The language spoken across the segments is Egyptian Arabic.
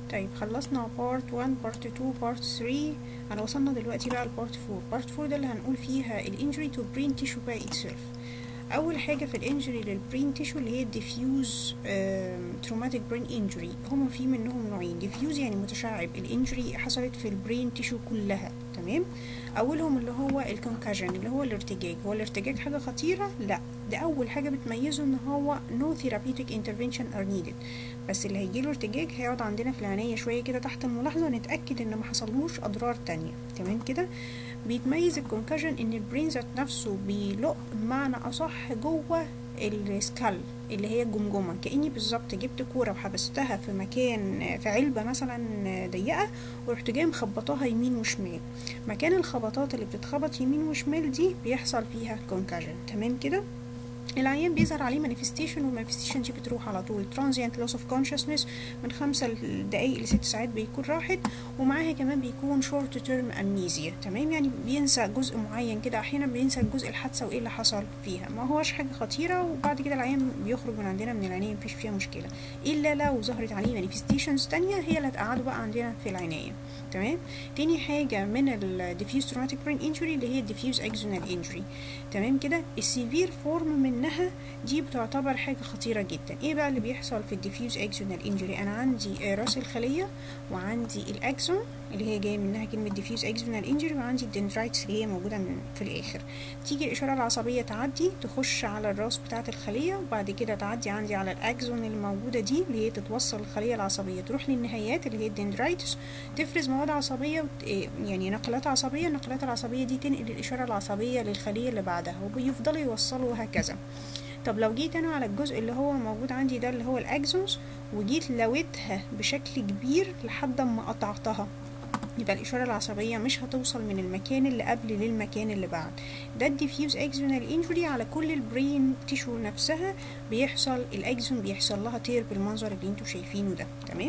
طيب خلصنا بارت 1 بارت 2 بارت 3 انا وصلنا دلوقتي بقى لبارت 4 بارت 4 ده اللي هنقول فيها الانجري تو برين تيشو باي اتسيلف اول حاجه في الانجري للبرين تيشو اللي هي الديفيوز تروماتيك برين انجري هما في منهم نوعين ديفيوز يعني متشعب الانجري حصلت في البرين تيشو كلها تمام اولهم اللي هو الكونكاجن اللي هو الارتجاج هو الارتجاج حاجه خطيره لا ده اول حاجه بتميزه ان هو no therapeutic intervention are needed بس اللي هيجيله ارتجاج هيقعد عندنا في العناية شوية كده تحت الملاحظة نتأكد ان ما حصلهوش اضرار تانية تمام كده بيتميز الكونكاجن ان البرين ذات نفسه بيلق بمعنى اصح جوه السكال اللي هي الجمجمه كاني بالظبط جبت كوره وحبستها في مكان في علبه مثلا ضيقه ورحت جايه مخبطاها يمين وشمال مكان الخبطات اللي بتتخبط يمين وشمال دي بيحصل فيها كونكاجن تمام كده العيان بيظهر عليه مانيفستيشن والمانيفستيشن دي بتروح على طول ترانزيانت لوس اوف كونشسنس من خمسة دقايق لست ساعات بيكون راحت ومعاها كمان بيكون شورت تيرم امنيزيا تمام يعني بينسى جزء معين كده احيانا بينسى الجزء الحادثه وايه اللي حصل فيها ما هوش حاجه خطيره وبعد كده العيان بيخرج من عندنا من العنايه مفيش فيها مشكله الا لو ظهرت عليه مانيفستيشنز تانية هي اللي هتقعده بقى عندنا في العنايه تمام تاني حاجه من الديفيوز تروماتيك برين انجري اللي هي الديفيوز اكزونال انجري تمام كده السيفير فورم منها دي بتعتبر حاجه خطيره جدا ايه بقى اللي بيحصل في الديفيوز اكزونال انجري انا عندي راس الخليه وعندي الاكزون اللي هي جايه منها كلمه ديفيوز اكزونال انجري وعندي الدندرايتس اللي هي موجوده من في الاخر تيجي الاشاره العصبيه تعدي تخش على الراس بتاعه الخليه وبعد كده تعدي عندي على الاكزون اللي موجوده دي اللي هي تتوصل الخليه العصبيه تروح للنهايات اللي هي الدندرايتس تفرز مواد عصبيه يعني نقلات عصبيه النقلات العصبيه دي تنقل الاشاره العصبيه للخليه اللي بعدها وبيفضلوا يوصلوا وهكذا طب لو جيت انا على الجزء اللي هو موجود عندي ده اللي هو الاكزونز وجيت لويتها بشكل كبير لحد ما قطعتها يبقى الإشارة العصبية مش هتوصل من المكان اللي قبل للمكان اللي بعد ده الديفيوز اكزونال انجري على كل البرين تيشو نفسها بيحصل الاكزون بيحصل لها تير بالمنظر اللي انتوا شايفينه ده تمام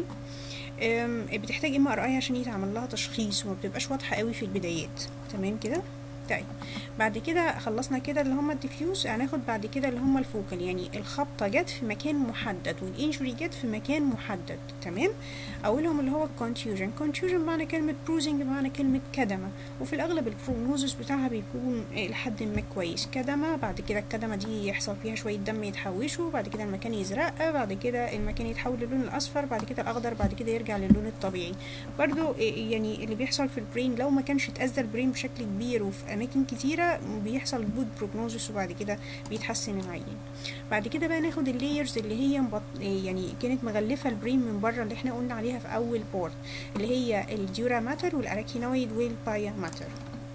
بتحتاج ام ار اي عشان يتعمل لها تشخيص وما بتبقاش واضحه قوي في البدايات تمام كده طيب بعد كده خلصنا كده اللي هما الديفيوز هناخد بعد كده اللي هما الفوكال يعني الخبطة جت في مكان محدد والانجري جت في مكان محدد تمام اولهم اللي هو الكونتيوجن كونتيوجن معنى كلمة بروزنج معنى كلمة كدمة وفي الاغلب البروجنوزس بتاعها بيكون لحد ما كويس كدمة بعد كده الكدمة دي يحصل فيها شوية دم يتحوشوا بعد كده المكان يزرق بعد كده المكان يتحول للون الاصفر بعد كده الاخضر بعد كده يرجع للون الطبيعي برضو يعني اللي بيحصل في البرين لو ما كانش اتأذى البرين بشكل كبير وفي اماكن كتيره بيحصل جود بروجنوزس وبعد كده بيتحسن العيان بعد كده بقى ناخد اللايرز اللي هي مبط... يعني كانت مغلفه البرين من بره اللي احنا قلنا عليها في اول بورت اللي هي الديورا ماتر والاراكينويد والبايا ماتر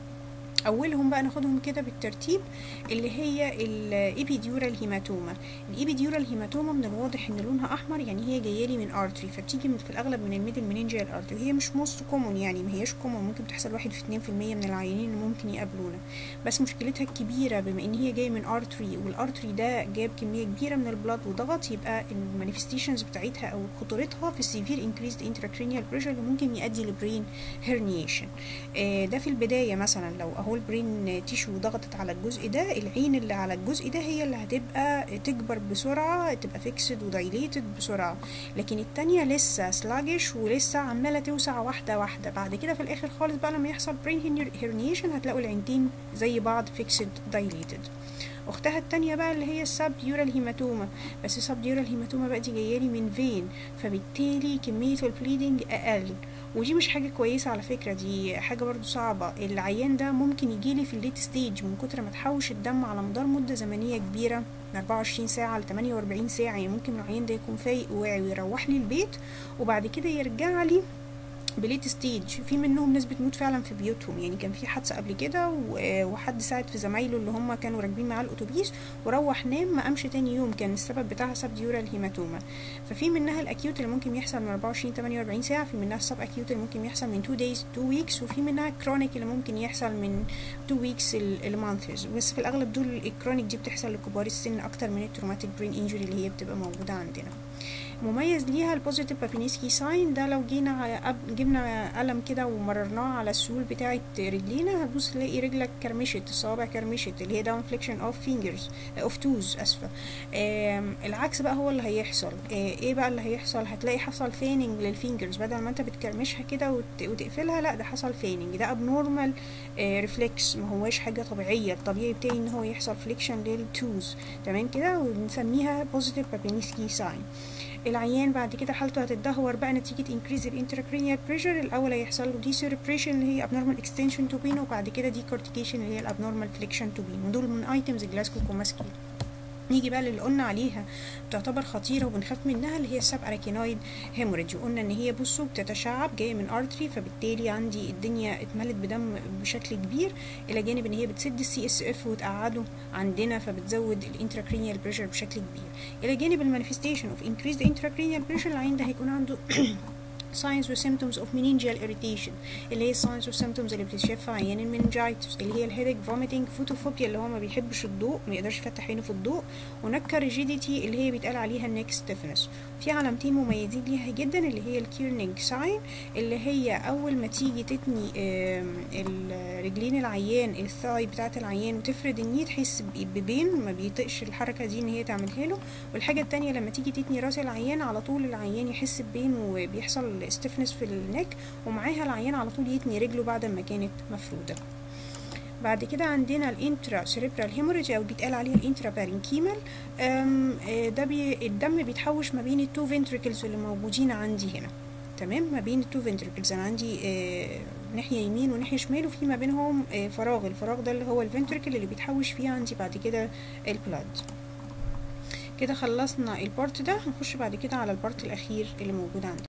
اولهم بقى ناخدهم كده بالترتيب اللي هي الابيديورال هيماتوما الابيديورال هيماتوما من الواضح ان لونها احمر يعني هي جايه لي من ارتري فبتيجي من في الاغلب من الميدل مننجيال ارتري وهي مش موست كومون يعني ما هياش كومون ممكن تحصل واحد في اتنين في المية من العيانين اللي ممكن يقابلونا بس مشكلتها الكبيره بما ان هي جايه من ارتري والارتري ده جاب كميه كبيره من البلاد وضغط يبقى المانيفستيشنز بتاعتها او خطورتها في السيفير انكريزد انتراكرينيال بريشر اللي ممكن يؤدي لبرين هيرنيشن آه ده في البدايه مثلا لو اهو البرين تيشو ضغطت على الجزء ده العين اللي على الجزء ده هي اللي هتبقى تكبر بسرعة تبقى فيكسد ودايليتد بسرعة لكن التانية لسه سلاجش ولسه عمالة توسع واحدة واحدة بعد كده في الآخر خالص بقى لما يحصل برين هيرنيشن هتلاقوا العينتين زي بعض فيكسد دايليتد اختها التانية بقى اللي هي السب ديورال هيماتوما بس السب ديورال هيماتوما بقى دي جايالي من فين فبالتالي كمية البليدنج اقل ودي مش حاجة كويسة على فكرة دي حاجة برضو صعبة العيان ده ممكن يجيلي في الليت ستيج من كتر ما تحوش الدم على مدار مدة زمنية كبيرة من 24 ساعة ل 48 ساعة يعني ممكن العيان ده يكون فايق وواعي ويروح لي البيت وبعد كده يرجع لي بليت ستيج في منهم ناس بتموت فعلا في بيوتهم يعني كان في حادثه قبل كده وحد ساعد في زمايله اللي هم كانوا راكبين معاه الاتوبيس وروح نام ما قامش تاني يوم كان السبب بتاعها سب ديورال هيماتوما ففي منها الاكيوت اللي ممكن يحصل من 24 48 ساعه في منها السب اكيوت اللي ممكن يحصل من 2 دايز 2 ويكس وفي منها كرونيك اللي ممكن يحصل من 2 ويكس المانثز بس في الاغلب دول الكرونيك دي بتحصل لكبار السن اكتر من التروماتيك برين انجري اللي هي بتبقى موجوده عندنا مميز ليها البوزيتيف بابينسكي ساين ده لو جينا على جبنا قلم كده ومررناه على السول بتاعه رجلينا هتبص تلاقي رجلك كرمشت الصوابع كرمشت اللي هي داون فليكشن اوف فينجرز اوف توز اسفه العكس بقى هو اللي هيحصل ايه بقى اللي هيحصل هتلاقي حصل فيننج للفينجرز بدل ما انت بتكرمشها كده وتقفلها لا ده حصل فيننج ده ابنورمال ريفلكس ما هواش حاجه طبيعيه الطبيعي بتاعي ان هو يحصل فليكشن للتوز تمام كده وبنسميها بوزيتيف بابينسكي ساين العيان بعد كده حالته هتتدهور بقى نتيجة increase ال intracranial pressure الأول هيحصل له دي cerebration اللي هي abnormal extension to pain وبعد كده دي cortication اللي هي ال abnormal flexion to pain ودول من items الجلاسكو كوما سكيل نيجي بقى للي قلنا عليها بتعتبر خطيره وبنخاف منها اللي هي السب اراكينويد هيموريدج وقلنا ان هي بصوا بتتشعب جايه من ارتري فبالتالي عندي الدنيا اتملت بدم بشكل كبير الى جانب ان هي بتسد السي اس اف وتقعده عندنا فبتزود الانتراكرينيال بريشر بشكل كبير الى جانب المانيفستيشن اوف انكريزد انتراكرينيال بريشر العين ده هيكون عنده signs و symptoms of meningeal irritation اللي هي signs و symptoms اللي بتتشاف في عيان المننجايتس اللي هي الهيدك vomiting photophobia اللي هو ما بيحبش الضوء ما يقدرش يفتح عينه في الضوء ونكا rigidity اللي هي بيتقال عليها neck stiffness في علامتين مميزين ليها جدا اللي هي الكيرنينج ساين اللي هي اول ما تيجي تتني رجلين العيان الثاي بتاعه العيان وتفرد الني تحس ببين ما بيطقش الحركه دي ان هي تعملها له والحاجه التانية لما تيجي تتني راس العيان على طول العيان يحس ببين وبيحصل ستيفنس في النك ومعاها العيان على طول يتني رجله بعد ما كانت مفروده بعد كده عندنا الانترا سيريبرال هيموريج او بيتقال عليه الانترا بارينكيمال ده بي الدم بيتحوش ما بين التو فنتريكلز اللي موجودين عندي هنا تمام ما بين التو فنتريكلز انا عندي آه ناحيه يمين وناحيه شمال وفي ما بينهم آه فراغ الفراغ ده اللي هو الفنتريكل اللي بيتحوش فيه عندي بعد كده البلاد كده خلصنا البارت ده هنخش بعد كده على البارت الاخير اللي موجود عندي